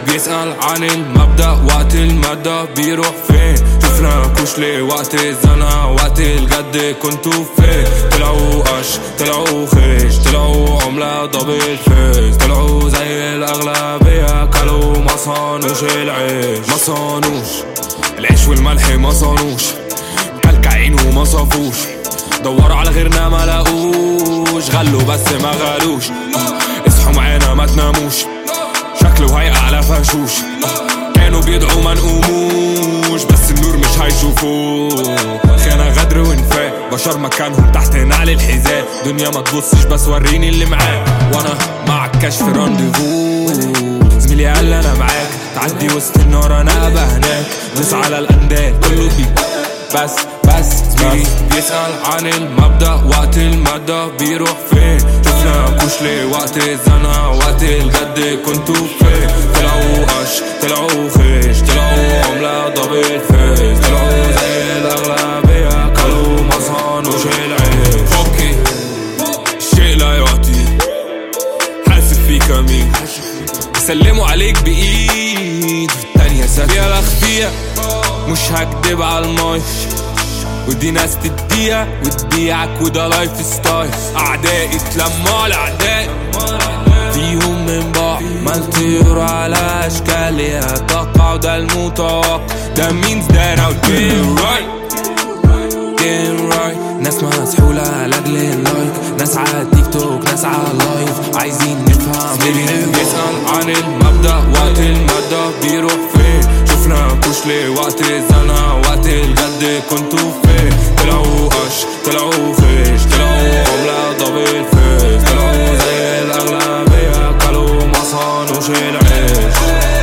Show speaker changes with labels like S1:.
S1: بيسأل عن المبدأ وقت المادة بيروح فين شفنا كشلي وقت الزنقة وقت الجد كنتوا فين طلعوا قش طلعوا خيش طلعوا عملة دبل فيس طلعوا زي الأغلبية كلوا ما صانوش العيش ما صانوش العيش والملح ما صانوش كلكعين وما صافوش دوروا على غيرنا ما لاقوش غلوا بس ما غالوش اصحوا معانا ما تناموش شكله هيقع على فشوش كانوا بيدعوا ما نقوموش بس النور مش هيشوفوه خيانة غدر وانفاق بشر مكانهم تحت نعل الحذاء دنيا ما تبصش بس وريني اللي معاك وانا مع الكشف رانديفو زميلي قال انا معاك تعدي وسط النار انا ابقى هناك دوس على الاندال كله بي بس بس زميلي بيسأل عن المبدأ وقت المادة بيروح فين شفنا كشلي وقت الزنقة وقت الجد كنتوا فين طلعوا قش طلعوا خيش طلعوا عملة دبل فيس طلعوا زي الأغلبية كلوا ما صانوش العيش اوكي الشيء لا يعطي حاسب فيك مين يسلموا عليك بإيد التانية سافية يا الأخفية مش هكدب على المايك ودي ناس تديها وتبيعك وده لايف ستايل اعدائي اتلموا على اعدائي فيهم من بعض ما الطيور على اشكالها تقع وده المتوقع ده means that I'll get right getting right ناس مسحولة لأجل اللايك ناس على تيك توك ناس على اللايف عايزين نفهم بيسأل عن المبدأ وقت المادة بيروح فين شفنا كشلي وقت الزنقة وقت الجد كنتوا فين طلعوا قش طلعوا خيش طلعوا عملة دبل فيس طلعوا زي الأغلبية كلوا ما صانوش العيش